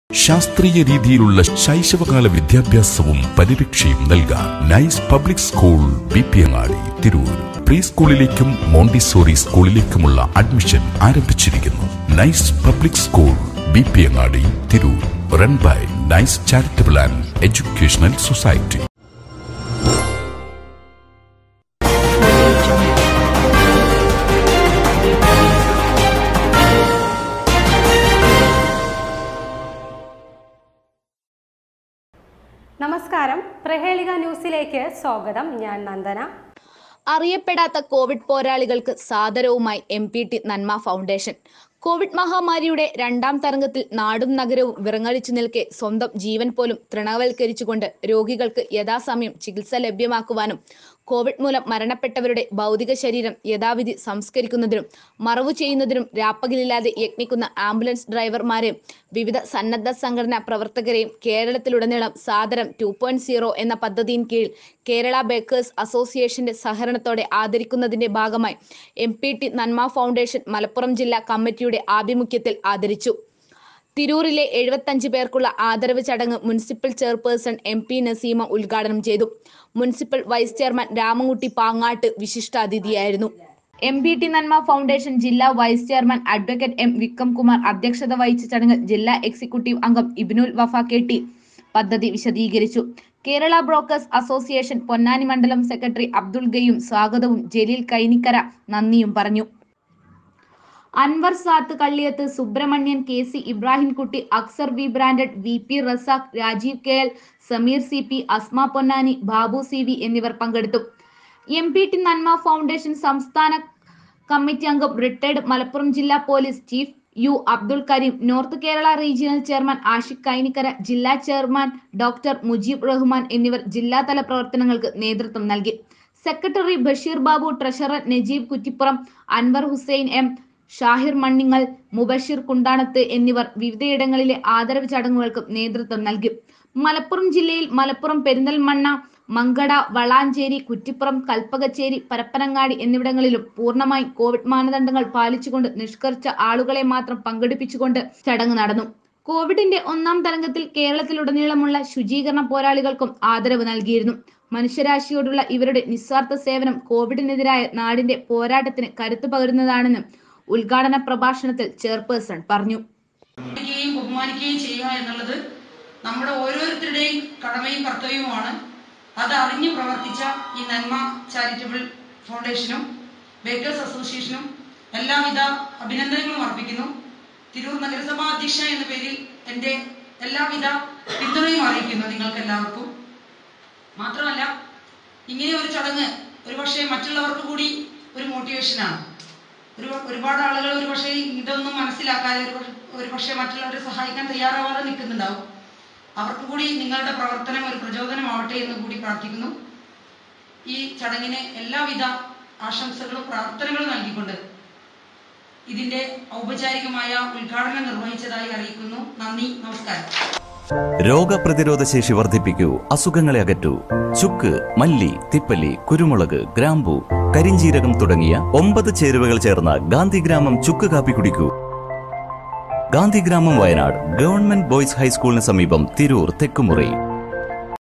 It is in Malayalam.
ശാസ്ത്രീയ രീതിയിലുള്ള ശൈശവകാല വിദ്യാഭ്യാസവും പരിരക്ഷയും നൽകാൻ Nice public school B P Angadi Tirur pre സ്കൂളിലേക്കും മോണ്ടിസോറി സ്കൂളിലേക്കുമുള്ള അഡ്മിഷൻ ആരംഭിച്ചിരിക്കുന്നു Nice public school B P Angadi Tirur run by Nice charitable and educational society നമസ്കാരം പ്രഹേളിക ന്യൂസിലേക്ക് സ്വാഗതം ഞാൻ നന്ദന അറിയപ്പെടാത്ത കോവിഡ് പോരാളികൾക്ക് സാദരവുമായി M P T Nanma foundation covid മഹാമാരിയുടെ രണ്ടാം തരംഗത്തിൽ നാടും നഗരവും വിറങ്ങലിച്ചു നിൽക്കെ സ്വന്തം ജീവൻ പോലും തൃണവൽക്കരിച്ചുകൊണ്ട് രോഗികൾക്ക് യഥാസമയം ചികിത്സ ലഭ്യമാക്കുവാനും കോവിഡ് മൂലം മരണപ്പെട്ടവരുടെ ഭൗതിക ശരീരം യഥാവിധി സംസ്കരിക്കുന്നതിനും മറവു ചെയ്യുന്നതിനും രാപ്പകലില്ലാതെ യത്നിക്കുന്ന ആംബുലൻസ് ഡ്രൈവർമാരെയും വിവിധ സന്നദ്ധ സംഘടനാ പ്രവർത്തകരെയും കേരളത്തിലുടനീളം സാദരം ടു പോയിന്റ് സീറോ എന്ന പദ്ധതിயின் കീഴിൽ കേരള ബേക്കേഴ്സ് അസോസിയേഷന്റെ സഹകരണത്തോടെ ആദരിക്കുന്നതിന്റെ ഭാഗമായി M P T Nanma foundation Malappuram ജില്ലാ കമ്മിറ്റിയുടെ ആഭിമുഖ്യത്തിൽ ആദരിച്ചു തിരൂരിലെ എഴുപത്തഞ്ച് പേർക്കുള്ള ആദരവ് ചടങ്ങ് municipal chairperson M P Naseema ഉദ്ഘാടനം ചെയ്തു municipal vice chairman Ramankutty Pangat വിശിഷ്ടാതിഥിയായിരുന്നു M P T Nanma foundation ജില്ലാ vice chairman advocate M Vikram Kumar അധ്യക്ഷത വഹിച്ച ചടങ്ങിൽ ജില്ലാ എക്സിക്യൂട്ടീവ് അംഗം ഇബ്നുൽ വഫ കെ ടി പദ്ധതി വിശദീകരിച്ചു കേരള ബ്രോക്കേഴ്സ് അസോസിയേഷൻ പൊന്നാനി മണ്ഡലം സെക്രട്ടറി അബ്ദുൾ ഗയും സ്വാഗതവും ജലീൽ കൈനിക്കര നന്ദിയും പറഞ്ഞു Anwar Sath Kalliyath Subramanian K C Ibrahimkutty Aksar V branded V P Razak Rajeev K L Sameer C P Asma Ponnani Babu C V എന്നിവർ പങ്കെടുത്തു M P T Nanma foundation സംസ്ഥാന കമ്മിറ്റി അംഗം റിട്ടയർഡ് മലപ്പുറം ജില്ലാ police chief U Abdul Kareem north Kerala regional chairman Ashiq Kainikkara ജില്ലാ ചെയർമാൻ ഡോക്ടർ മുജീബ് റഹ്മാൻ എന്നിവർ ജില്ലാതല പ്രവർത്തനങ്ങൾക്ക് നേതൃത്വം നൽകി secretary Basheer Babu treasurer Najeeb Kuttippuram Anwar Hussain M Shahir Manningal Mubasheer Kundanath എന്നിവർ വിവിധയിടങ്ങളിലെ ആദരവ് ചടങ്ങുകൾക്ക് നേതൃത്വം നൽകി മലപ്പുറം ജില്ലയിൽ മലപ്പുറം പെരിന്തൽമണ്ണ മങ്കട വളാഞ്ചേരി കുറ്റിപ്പുറം കൽപ്പകച്ചേരി പരപ്പനങ്ങാടി എന്നിവിടങ്ങളിലും പൂർണ്ണമായി കോവിഡ് മാനദണ്ഡങ്ങൾ പാലിച്ചുകൊണ്ട് നിഷ്കർച്ച ആളുകളെ മാത്രം പങ്കെടുപ്പിച്ചുകൊണ്ട് ചടങ്ങ് നടന്നു കോവിഡിന്റെ ഒന്നാം തരംഗത്തിൽ കേരളത്തിലുടനീളമുള്ള ശുചീകരണ പോരാളികൾക്കും ആദരവ് നൽകിയിരുന്നു മനുഷ്യരാശിയോടുള്ള ഇവരുടെ നിസ്വാർത്ഥ സേവനം കോവിഡിനെതിരായ നാടിന്റെ പോരാട്ടത്തിന് കരുത്തു പകരുന്നതാണെന്ന് ഉദ്ഘാടന പ്രഭാഷണത്തിൽ ചെയർപേഴ്സൺ പറഞ്ഞു ബഹുമാനിക്കുകയും ബഹുമാനിക്കുകയും ചെയ്യുക എന്നുള്ളത് നമ്മുടെ ഓരോരുത്തരുടെയും കടമയും കർത്തവ്യവുമാണ് അത് അറിഞ്ഞു പ്രവർത്തിച്ച ഈ നന്മ ചാരിറ്റബിൾ ഫൗണ്ടേഷനും ബേക്കേഴ്സ് അസോസിയേഷനും എല്ലാവിധ അഭിനന്ദനങ്ങളും അർപ്പിക്കുന്നു തിരൂർ നഗരസഭാ അധ്യക്ഷ എന്ന പേരിൽ എൻ്റെ എല്ലാവിധ പിന്തുണയും അറിയിക്കുന്നു നിങ്ങൾക്ക് എല്ലാവർക്കും മാത്രമല്ല ഇങ്ങനെ ഒരു ചടങ്ങ് ഒരുപക്ഷെ മറ്റുള്ളവർക്ക് കൂടി ഒരു മോട്ടിവേഷനാണ് ഒരു ഒരുപാട് ആളുകൾ ഒരു പക്ഷേ ഇതൊന്നും മനസ്സിലാക്കാതെ ഒരു പക്ഷെ- ഒരു പക്ഷേ മറ്റുള്ളവരെ സഹായിക്കാൻ തയ്യാറാവാതെ നിൽക്കുന്നുണ്ടാവും അവർക്ക് കൂടി നിങ്ങളുടെ പ്രവർത്തനം ഒരു പ്രചോദനമാവട്ടെ എന്ന് കൂടി പ്രാർത്ഥിക്കുന്നു ഈ ചടങ്ങിന് എല്ലാവിധ ആശംസകളും പ്രാർത്ഥനകളും നൽകിക്കൊണ്ട് ഇതിന്റെ ഔപചാരികമായ ഉദ്ഘാടനം നിർവഹിച്ചതായി അറിയിക്കുന്നു നന്ദി നമസ്കാരം രോഗപ്രതിരോധ ശേഷി വർദ്ധിപ്പിക്കൂ അസുഖങ്ങളെ അകറ്റൂ ചുക്ക് മല്ലി തിപ്പല്ലി കുരുമുളക് ഗ്രാമ്പു കരിഞ്ചീരകം തുടങ്ങിയ ഒമ്പത് ചേരുവകൾ ചേർന്ന ഗാന്ധിഗ്രാമം ചുക്ക് കാപ്പി കുടിക്കൂ ഗാന്ധിഗ്രാമം വയനാട് ഗവൺമെന്റ് ബോയ്സ് ഹൈസ്കൂളിന് സമീപം തിരൂർ തെക്കുമുറി